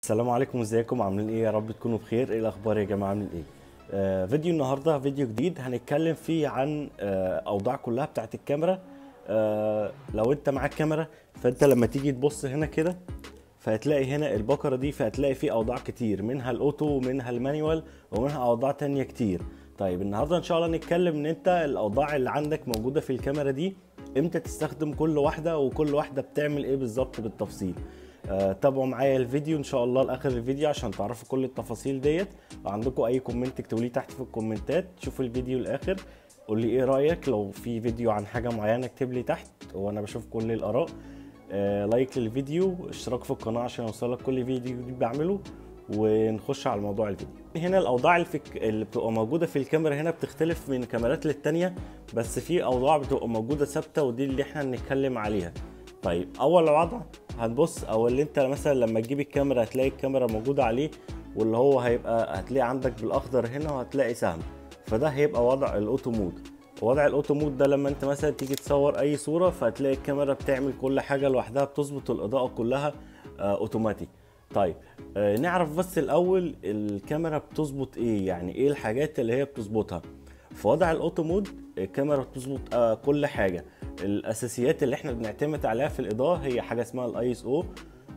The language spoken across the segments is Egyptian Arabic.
السلام عليكم ازيكم عاملين ايه يا رب تكونوا بخير ايه الاخبار يا جماعه عاملين ايه آه فيديو النهارده فيديو جديد هنتكلم فيه عن آه اوضاع كلها بتاعت الكاميرا آه لو انت معاك كاميرا فانت لما تيجي تبص هنا كده فهتلاقي هنا البكرة دي فهتلاقي فيه اوضاع كتير منها الاوتو ومنها المانيوال ومنها اوضاع تانية كتير طيب النهارده ان شاء الله نتكلم ان انت الاوضاع اللي عندك موجوده في الكاميرا دي امتى تستخدم كل واحده وكل واحده بتعمل ايه بالظبط بالتفصيل آه، تابعوا معايا الفيديو ان شاء الله لاخر الفيديو عشان تعرفوا كل التفاصيل ديت لو عندكم اي كومنت اكتبوا لي تحت في الكومنتات شوفوا الفيديو الاخر قول لي ايه رايك لو في فيديو عن حاجه معينه اكتب لي تحت وانا بشوف كل الاراء آه، لايك للفيديو اشتراك في القناه عشان يوصلك كل فيديو جديد بعمله ونخش على موضوع الفيديو هنا الاوضاع اللي, في اللي بتبقى موجوده في الكاميرا هنا بتختلف من كاميرات للتانيه بس في اوضاع بتبقى موجوده ثابته ودي اللي احنا هنتكلم عليها طيب اول وضع هنبص او اللي انت مثلا لما تجيب الكاميرا هتلاقي الكاميرا موجوده عليه واللي هو هيبقى هتلاقي عندك بالاخضر هنا وهتلاقي سهم فده هيبقى وضع الاوتو مود وضع الاوتو مود ده لما انت مثلا تيجي تصور اي صوره فهتلاقي الكاميرا بتعمل كل حاجه لوحدها بتظبط الاضاءه كلها آه اوتوماتيك طيب آه نعرف بس الاول الكاميرا بتظبط ايه يعني ايه الحاجات اللي هي بتظبطها في وضع الاوتو مود الكاميرا بتظبط آه كل حاجه الاساسيات اللي احنا بنعتمد عليها في الاضاءه هي حاجه اسمها الاي اس او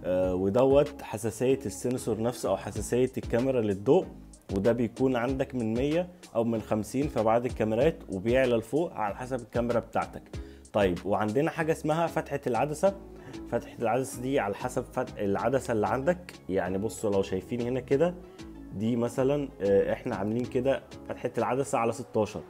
ودوت حساسيه السنسور نفسه او حساسيه الكاميرا للضوء وده بيكون عندك من 100 او من 50 في بعض الكاميرات وبيعلى لفوق على حسب الكاميرا بتاعتك طيب وعندنا حاجه اسمها فتحه العدسه فتحه العدسه دي على حسب فتح العدسه اللي عندك يعني بصوا لو شايفين هنا كده دي مثلا احنا عاملين كده فتحه العدسه على 16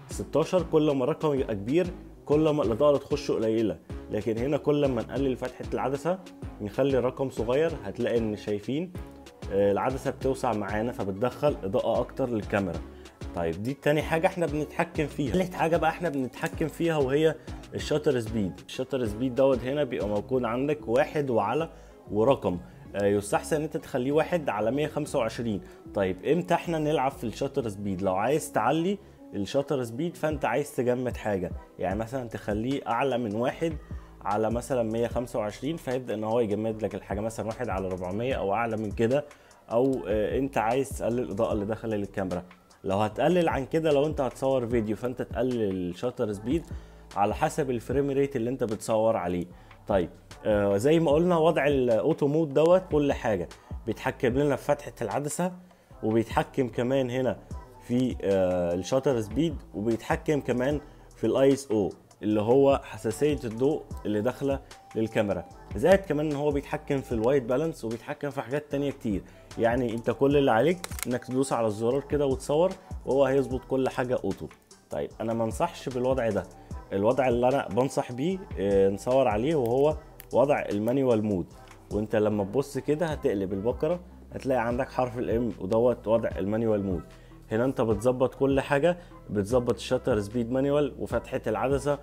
16 كل ما الرقم يبقى كبير كل ما الاضاءه اللي تخش قليله لكن هنا كل ما نقلل فتحه العدسه نخلي الرقم صغير هتلاقي ان شايفين العدسه بتوسع معانا فبتدخل اضاءه اكتر للكاميرا طيب دي تاني حاجه احنا بنتحكم فيها ثالث حاجه بقى احنا بنتحكم فيها وهي الشاتر سبيد الشاتر سبيد دوت هنا بيبقى موجود عندك واحد وعلى ورقم يستحسن ان انت تخليه واحد على 125 طيب امتى احنا نلعب في الشاتر سبيد لو عايز تعلي الشاتر سبيد فانت عايز تجمد حاجه يعني مثلا تخليه اعلى من واحد على مثلا 125 فيبدا ان هو يجمد لك الحاجه مثلا واحد على 400 او اعلى من كده او انت عايز تقلل الاضاءه اللي داخله للكاميرا لو هتقلل عن كده لو انت هتصور فيديو فانت تقلل الشاتر سبيد على حسب الفريم ريت اللي انت بتصور عليه طيب آه زي ما قلنا وضع الاوتو مود دوت كل حاجه بيتحكم لنا في فتحه العدسه وبيتحكم كمان هنا في آه الشاتر سبيد وبيتحكم كمان في الاي اس او اللي هو حساسيه الضوء اللي داخله للكاميرا زائد كمان ان هو بيتحكم في الوايت بالانس وبيتحكم في حاجات تانية كتير يعني انت كل اللي عليك انك تدوس على الزرار كده وتصور وهو هيظبط كل حاجه اوتو طيب انا ما انصحش بالوضع ده الوضع اللي انا بنصح بيه اه نصور عليه وهو وضع المانيوال مود وانت لما تبص كده هتقلب البكره هتلاقي عندك حرف الام ودوت وضع المانيوال مود هنا انت بتظبط كل حاجه بتظبط الشاتر سبيد مانيوال وفتحه العدسه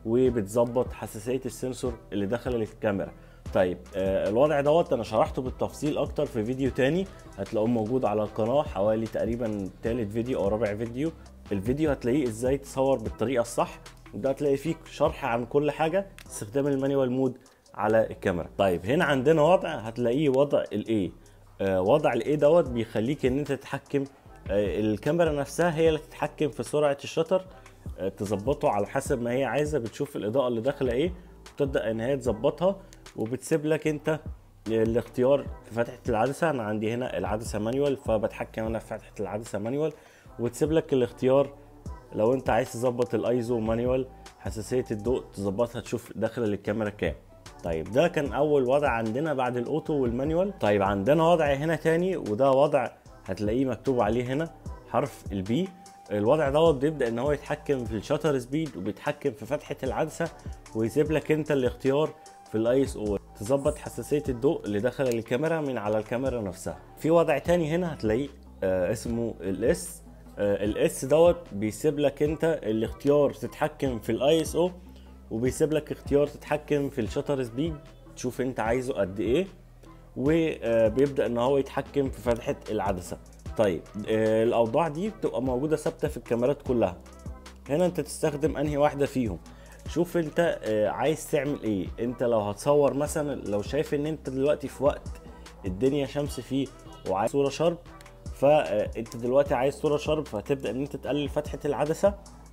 وبتظبط حساسيه السنسور اللي داخله للكاميرا طيب آه الوضع دوت انا شرحته بالتفصيل اكتر في فيديو تاني هتلاقوه موجود على القناه حوالي تقريبا تالت فيديو او رابع فيديو الفيديو هتلاقيه ازاي تصور بالطريقه الصح وده هتلاقي فيه شرح عن كل حاجه استخدام المانيوال مود على الكاميرا طيب هنا عندنا وضع هتلاقيه وضع الاي آه وضع الاي دوت بيخليك ان انت تتحكم آه الكاميرا نفسها هي اللي تتحكم في سرعه الشطر آه تظبطه على حسب ما هي عايزه بتشوف الاضاءه اللي داخله ايه وتبدا ان هي تظبطها وبتسيب لك انت الاختيار في فتحه العدسه انا عندي هنا العدسه مانيوال فبتحكم انا في فتحه العدسه مانيوال وتسيب لك الاختيار لو انت عايز تظبط الايزو مانيوال حساسيه الضوء تظبطها تشوف داخله للكاميرا كام طيب ده كان اول وضع عندنا بعد الاوتو والمانيوال طيب عندنا وضع هنا تاني وده وضع هتلاقيه مكتوب عليه هنا حرف البي الوضع دوت بيبدا ان هو يتحكم في الشاتر سبيد وبيتحكم في فتحه العدسه ويسيب لك انت الاختيار في الاي اس او تظبط حساسيه الضوء اللي داخله الكاميرا من على الكاميرا نفسها في وضع تاني هنا هتلاقيه آه اسمه الاس الاس دوت بيسيب لك انت الاختيار تتحكم في الاي اس او وبيسيب لك اختيار تتحكم في الشاتر سبيد تشوف انت عايزه قد ايه وبيبدا ان هو يتحكم في فتحه العدسه طيب الاوضاع دي بتبقى موجوده ثابته في الكاميرات كلها هنا انت تستخدم انهي واحده فيهم شوف انت عايز تعمل ايه انت لو هتصور مثلا لو شايف ان انت دلوقتي في وقت الدنيا شمس فيه وعايز صوره شارب فانت دلوقتي عايز صوره شارب فهتبدا ان انت تقلل فتحه العدسه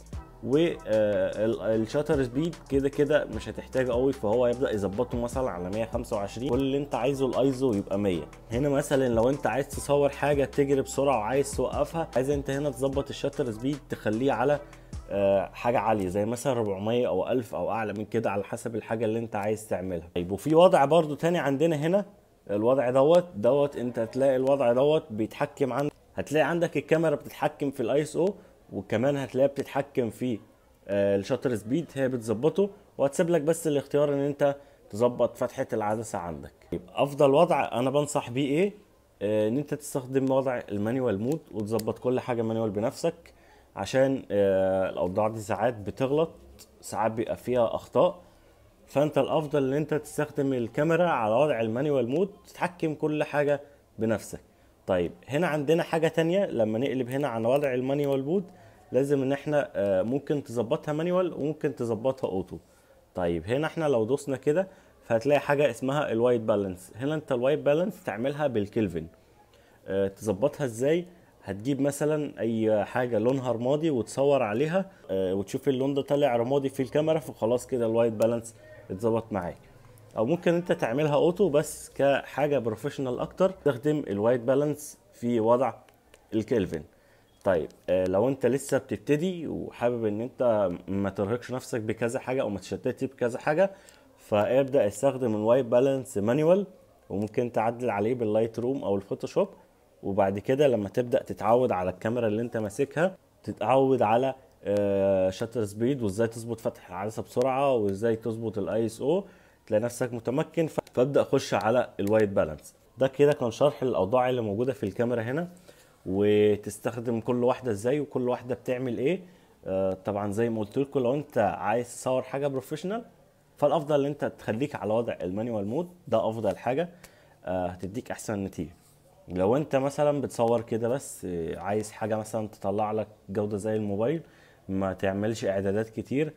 والشاتر سبيد كده كده مش هتحتاج قوي فهو يبدا يظبطه مثلا على 125 كل اللي انت عايزه الايزو يبقى 100 هنا مثلا لو انت عايز تصور حاجه بتجري بسرعه وعايز توقفها عايز انت هنا تظبط الشاتر سبيد تخليه على آه، حاجه عاليه زي مثلا 400 او 1000 او اعلى من كده على حسب الحاجه اللي انت عايز تعملها طيب وفي وضع برضو تاني عندنا هنا الوضع دوت دوت انت هتلاقي الوضع دوت بيتحكم عن هتلاقي عندك الكاميرا بتتحكم في الاي اس او وكمان هتلاقيها بتتحكم في آه، الشاتر سبيد هي بتظبطه وهتسيب لك بس الاختيار ان انت تظبط فتحه العدسه عندك يبقى افضل وضع انا بنصح بيه ايه آه، ان انت تستخدم وضع المانيوال مود وتظبط كل حاجه مانيوال بنفسك عشان آه، الاوضاع دي ساعات بتغلط ساعات بيبقى فيها اخطاء فانت الافضل ان انت تستخدم الكاميرا على وضع المانيوال مود تتحكم كل حاجه بنفسك طيب هنا عندنا حاجه تانية لما نقلب هنا عن وضع المانيوال مود لازم ان احنا آه، ممكن تظبطها مانيوال وممكن تظبطها اوتو طيب هنا احنا لو دوسنا كده فهتلاقي حاجه اسمها الوايت بالانس هنا انت الوايت بالانس تعملها بالكلفن آه، تظبطها ازاي هتجيب مثلا اي حاجه لونها رمادي وتصور عليها آه، وتشوف اللون ده طالع رمادي في الكاميرا فخلاص كده الوايت بالانس اتظبط معاك او ممكن انت تعملها اوتو بس كحاجه بروفيشنال اكتر تستخدم الوايت بالانس في وضع الكلفن طيب آه، لو انت لسه بتبتدي وحابب ان انت ما ترهقش نفسك بكذا حاجه او ما تشتتش بكذا حاجه فابدا استخدم الوايت بالانس مانيوال وممكن تعدل عليه باللايت روم او الفوتوشوب وبعد كده لما تبدا تتعود على الكاميرا اللي انت ماسكها تتعود على شاتر سبيد وازاي تظبط فتح العدسه بسرعه وازاي تظبط الاي اس او تلاقي نفسك متمكن ف- فابدا خش على الوايت بالانس ده كده كان شرح الاوضاع اللي موجوده في الكاميرا هنا وتستخدم كل واحده ازاي وكل واحده بتعمل ايه آه، طبعا زي ما قلت لكم لو انت عايز تصور حاجه بروفيشنال فالافضل ان انت تخليك على وضع المانيوال مود ده افضل حاجه آه، هتديك احسن نتيجه لو انت مثلا بتصور كده بس آه، عايز حاجه مثلا تطلع لك جوده زي الموبايل ما تعملش اعدادات كتير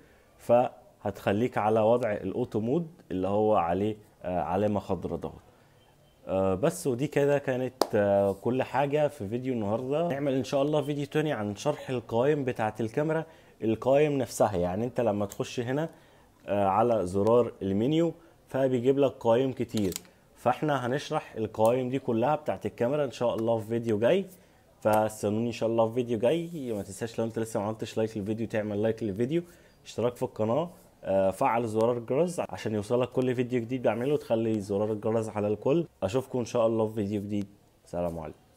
فهتخليك على وضع الاوتو مود اللي هو عليه آه، علامه خضراء دوت آه، بس ودي كده كانت آه، كل حاجة في فيديو النهاردة نعمل ان شاء الله فيديو تاني عن شرح القوائم بتاعة الكاميرا القوائم نفسها يعني انت لما تخش هنا آه، على زرار المنيو فبيجيب لك قوائم كتير فاحنا هنشرح القوائم دي كلها بتاعة الكاميرا ان شاء الله في فيديو جاي فاستنوني ان شاء الله في فيديو جاي ما تنساش لو انت لسه ما عملتش لايك للفيديو تعمل لايك للفيديو اشتراك في القناة آه، فعل زرار الجرس عشان يوصلك كل فيديو جديد بعمله تخلي زرار الجرس على الكل اشوفكم ان شاء الله في فيديو جديد سلام عليكم